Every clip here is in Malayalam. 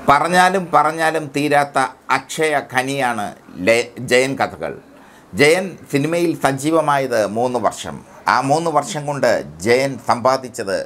പറഞ്ഞാലും പറഞ്ഞാലും തീരാത്ത അക്ഷയ ഖനിയാണ് ലെ- ജയൻ കഥകൾ ജയൻ സിനിമയിൽ സജീവമായത് മൂന്ന് വർഷം ആ മൂന്ന് വർഷം കൊണ്ട് ജയൻ സമ്പാദിച്ചത്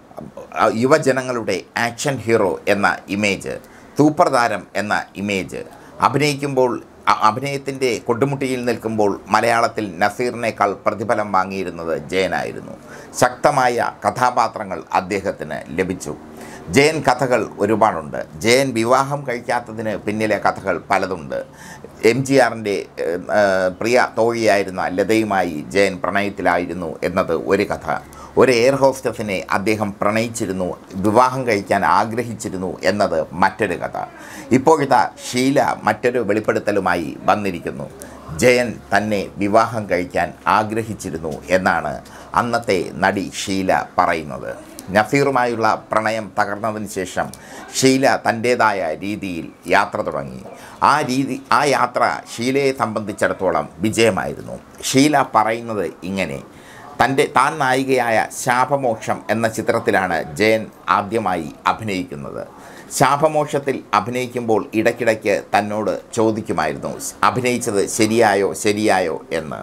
അഹ് യുവജനങ്ങളുടെ ആക്ഷൻ ഹീറോ എന്ന ഇമേജ് സൂപ്പർ താരം എന്ന ഇമേജ് അഭിനയിക്കുമ്പോൾ അ- അഭിനയത്തിൻ്റെ കൊടുമുട്ടിയിൽ നിൽക്കുമ്പോൾ മലയാളത്തിൽ നസീറിനേക്കാൾ പ്രതിഫലം വാങ്ങിയിരുന്നത് ജയനായിരുന്നു ശക്തമായ കഥാപാത്രങ്ങൾ അദ്ദേഹത്തിന് ലഭിച്ചു ജയൻ കഥകൾ ഒരുപാടുണ്ട് ജയൻ വിവാഹം കഴിക്കാത്തതിന് പിന്നിലെ കഥകൾ പലതുണ്ട് എം ജി ആറിൻ്റെ പ്രിയ തോഴിയായിരുന്ന ലതയുമായി ജയൻ പ്രണയത്തിലായിരുന്നു എന്നത് ഒരു കഥ ഒരു എയർ ഹോസ്റ്റസിനെ അദ്ദേഹം പ്രണയിച്ചിരുന്നു വിവാഹം കഴിക്കാൻ ആഗ്രഹിച്ചിരുന്നു എന്നത് മറ്റൊരു കഥ ഇപ്പോഴത്തെ ഷീല മറ്റൊരു വെളിപ്പെടുത്തലുമായി വന്നിരിക്കുന്നു ജയൻ തന്നെ വിവാഹം കഴിക്കാൻ ആഗ്രഹിച്ചിരുന്നു എന്നാണ് അന്നത്തെ നടി ഷീല പറയുന്നത് നസീറുമായുള്ള പ്രണയം തകർന്നതിന് ശേഷം ഷീല തൻ്റേതായ രീതിയിൽ യാത്ര തുടങ്ങി ആ രീതി ആ യാത്ര ഷീലയെ സംബന്ധിച്ചിടത്തോളം വിജയമായിരുന്നു ഷീല പറയുന്നത് ഇങ്ങനെ തൻ്റെ താൻ നായികയായ ശാപമോക്ഷം എന്ന ചിത്രത്തിലാണ് ജയൻ ആദ്യമായി അഭിനയിക്കുന്നത് ശാപമോക്ഷത്തിൽ അഭിനയിക്കുമ്പോൾ ഇടയ്ക്കിടയ്ക്ക് തന്നോട് ചോദിക്കുമായിരുന്നു അഭിനയിച്ചത് ശരിയായോ ശരിയായോ എന്ന്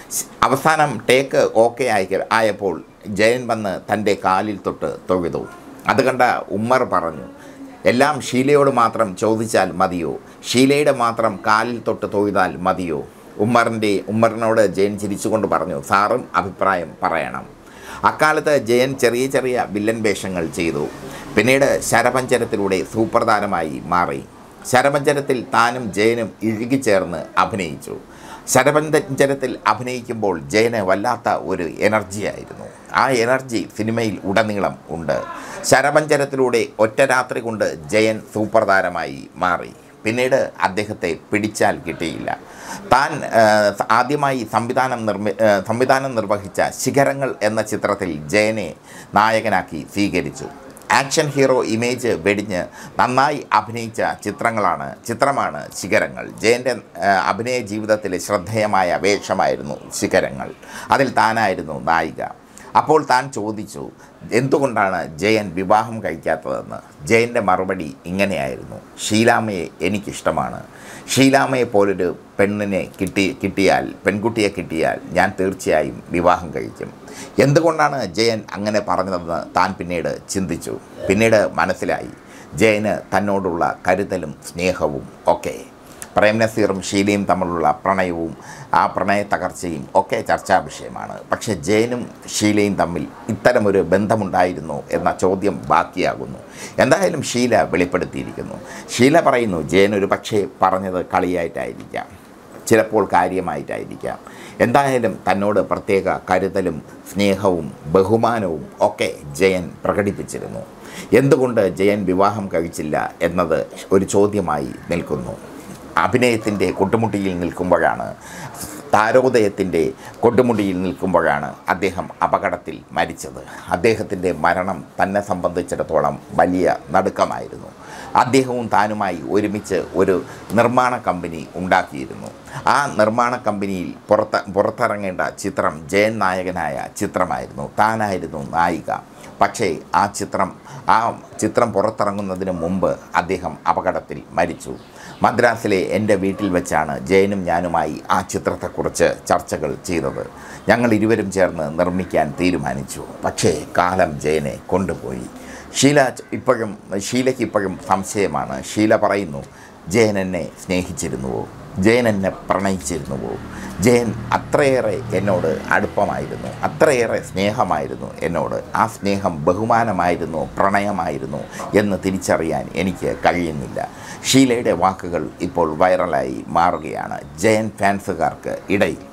അവസാനം ടേക്ക് ഓക്കെ ആയി ആയപ്പോൾ ജയൻ വന്ന് തൻ്റെ കാലിൽ തൊട്ട് തൊഴുതു അത് കണ്ട ഉമ്മർ പറഞ്ഞു എല്ലാം ഷീലയോട് മാത്രം ചോദിച്ചാൽ മതിയോ ഷീലയുടെ മാത്രം കാലിൽ തൊട്ട് തൊഴുതാൽ മതിയോ ഉമ്മറിൻ്റെ ഉമ്മറിനോട് ജയൻ ചിരിച്ചുകൊണ്ട് പറഞ്ഞു സാറും അഭിപ്രായം പറയണം അക്കാലത്ത് ജയൻ ചെറിയ ചെറിയ വില്ലൻ വേഷങ്ങൾ ചെയ്തു പിന്നീട് ശരപഞ്ചരത്തിലൂടെ സൂപ്പർ താരമായി മാറി ശരപഞ്ചരത്തിൽ താനും ജയനും ഇഴുകിച്ചേർന്ന് അഭിനയിച്ചു ശരപഞ്ചരത്തിൽ അഭിനയിക്കുമ്പോൾ ജയന് വല്ലാത്ത ഒരു എനർജിയായിരുന്നു ആ എനർജി സിനിമയിൽ ഉടനീളം ഉണ്ട് ശരപഞ്ചരത്തിലൂടെ ഒറ്റ രാത്രി കൊണ്ട് ജയൻ സൂപ്പർ താരമായി മാറി പിന്നീട് അദ്ദേഹത്തെ പിടിച്ചാൽ കിട്ടിയില്ല താൻ ആ, ആദ്യമായി സംവിധാനം നിർമ്മി ആ, സംവിധാനം നിർവഹിച്ച ശിഖരങ്ങൾ എന്ന ചിത്രത്തിൽ ജയനെ നായകനാക്കി സ്വീകരിച്ചു ആക്ഷൻ ഹീറോ ഇമേജ് വെടിഞ്ഞ് നന്നായി അഭിനയിച്ച ചിത്രങ്ങളാണ് ചിത്രമാണ് ശിഖരങ്ങൾ ജയൻ്റെ ആ, അഭിനയ ജീവിതത്തിലെ ശ്രദ്ധേയമായ വേഷമായിരുന്നു ശിഖരങ്ങൾ അതിൽ താനായിരുന്നു നായിക അപ്പോൾ താൻ ചോദിച്ചു എന്തുകൊണ്ടാണ് ജയൻ വിവാഹം കഴിക്കാത്തതെന്ന് ജയൻ്റെ മറുപടി ഇങ്ങനെയായിരുന്നു ഷീലാമ്മയെ എനിക്കിഷ്ടമാണ് ഷീലാമ്മയെ പോലൊരു പെണ്ണിനെ കിട്ടി കിട്ടിയാൽ പെൺകുട്ടിയെ കിട്ടിയാൽ ഞാൻ തീർച്ചയായും വിവാഹം കഴിക്കും എന്തുകൊണ്ടാണ് ജയൻ അങ്ങനെ പറഞ്ഞതെന്ന് താൻ പിന്നീട് ചിന്തിച്ചു പിന്നീട് മനസ്സിലായി ജയന് തന്നോടുള്ള കരുതലും സ്നേഹവും ഒക്കെ പ്രേം നസീറും ഷീലയും തമ്മിലുള്ള പ്രണയവും ആ പ്രണയ തകർച്ചയും ഒക്കെ ചർച്ചാ വിഷയമാണ് പക്ഷേ ജയനും ഷീലയും തമ്മിൽ ഇത്തരമൊരു ബന്ധമുണ്ടായിരുന്നു എന്ന ചോദ്യം ബാക്കിയാകുന്നു എന്തായാലും ഷീല വെളിപ്പെടുത്തിയിരിക്കുന്നു ഷീല പറയുന്നു ജയൻ ഒരു പക്ഷേ പറഞ്ഞത് കളിയായിട്ടായിരിക്കാം ചിലപ്പോൾ കാര്യമായിട്ടായിരിക്കാം എന്തായാലും തന്നോട് പ്രത്യേക കരുതലും സ്നേഹവും ബഹുമാനവും ഒക്കെ ജയൻ പ്രകടിപ്പിച്ചിരുന്നു എന്തുകൊണ്ട് ജയൻ വിവാഹം കഴിച്ചില്ല എന്നത് ഒരു ചോദ്യമായി നിൽക്കുന്നു അഭിനയത്തിൻ്റെ കൊട്ടുമുട്ടിയിൽ നിൽക്കുമ്പോഴാണ് താരോദയത്തിൻ്റെ കൊട്ടുമുടിയിൽ നിൽക്കുമ്പോഴാണ് അദ്ദേഹം അപകടത്തിൽ മരിച്ചത് അദ്ദേഹത്തിൻ്റെ മരണം തന്നെ സംബന്ധിച്ചിടത്തോളം വലിയ നടുക്കമായിരുന്നു അദ്ദേഹവും താനുമായി ഒരുമിച്ച് ഒരു നിർമ്മാണ കമ്പനി ഉണ്ടാക്കിയിരുന്നു ആ നിർമ്മാണ കമ്പനിയിൽ പുറത്ത് പുറത്തിറങ്ങേണ്ട ചിത്രം ജയൻ നായകനായ ചിത്രമായിരുന്നു താനായിരുന്നു നായിക പക്ഷേ ആ ചിത്രം ആ ചിത്രം പുറത്തിറങ്ങുന്നതിന് മുമ്പ് അദ്ദേഹം അപകടത്തിൽ മരിച്ചു മദ്രാസിലെ എൻ്റെ വീട്ടിൽ വെച്ചാണ് ജയനും ഞാനുമായി ആ ചിത്രത്തെക്കുറിച്ച് ചർച്ചകൾ ചെയ്തത് ഞങ്ങൾ ഇരുവരും ചേർന്ന് നിർമ്മിക്കാൻ തീരുമാനിച്ചു പക്ഷേ കാലം ജയനെ കൊണ്ടുപോയി ഷീല ഇപ്പോഴും ഷീലയ്ക്ക് ഇപ്പോഴും സംശയമാണ് ഷീല പറയുന്നു ജയൻ എന്നെ സ്നേഹിച്ചിരുന്നുവോ ജയൻ എന്നെ പ്രണയിച്ചിരുന്നുവോ ജയൻ അത്രയേറെ എന്നോട് അടുപ്പമായിരുന്നു അത്രയേറെ സ്നേഹമായിരുന്നു എന്നോട് ആ സ്നേഹം ബഹുമാനമായിരുന്നു പ്രണയമായിരുന്നു എന്ന് തിരിച്ചറിയാൻ എനിക്ക് കഴിയുന്നില്ല ഷീലയുടെ വാക്കുകൾ ഇപ്പോൾ വൈറലായി മാറുകയാണ് ജയൻ ഫാൻസുകാർക്ക് ഇടയിൽ